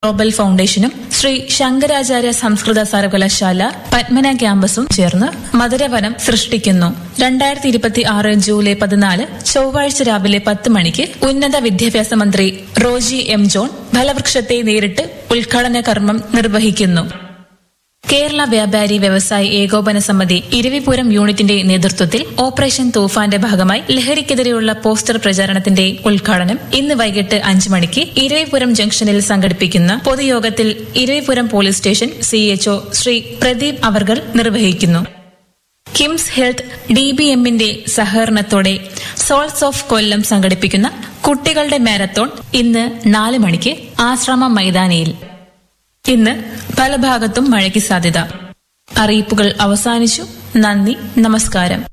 global ഫൗണ്ടേഷനും Shri Shankaracharya സംസ്കൃത സർവകലാശാല പത്മന ക്യാമ്പസും ചേർന്ന് മധുരവനം സൃഷ്ടിക്കുന്നു രണ്ടായിരത്തി ഇരുപത്തി ആറ് ജൂലൈ പതിനാല് ചൊവ്വാഴ്ച രാവിലെ പത്ത് മണിക്ക് ഉന്നത വിദ്യാഭ്യാസ മന്ത്രി റോജി എം ജോൺ ഫലവൃക്ഷത്തെ നേരിട്ട് ഉദ്ഘാടന കർമ്മം നിർവഹിക്കുന്നു കേരള വ്യാപാരി വ്യവസായി ഏകോപന സമിതി ഇരവിപുരം യൂണിറ്റിന്റെ നേതൃത്വത്തിൽ ഓപ്പറേഷൻ തൂഫാന്റെ ഭാഗമായി ലഹരിക്കെതിരെയുള്ള പോസ്റ്റർ പ്രചാരണത്തിന്റെ ഉദ്ഘാടനം ഇന്ന് വൈകിട്ട് അഞ്ച് മണിക്ക് ഇരവിപുരം ജംഗ്ഷനിൽ സംഘടിപ്പിക്കുന്ന പൊതുയോഗത്തിൽ Eravipuram police station CHO Shri Pradeep അവർകൾ നിർവഹിക്കുന്നു കിംസ് ഹെൽത്ത് ഡി ബി എമ്മിന്റെ സഹകരണത്തോടെ സോൾസ് ഓഫ് കൊല്ലം സംഘടിപ്പിക്കുന്ന കുട്ടികളുടെ മാരത്തോൺ ഇന്ന് നാല് മണിക്ക് ആശ്രമ മൈതാനിയിൽ ഇന്ന് പല ഭാഗത്തും മഴയ്ക്ക് സാധ്യത അറിയിപ്പുകൾ അവസാനിച്ചു നന്ദി നമസ്കാരം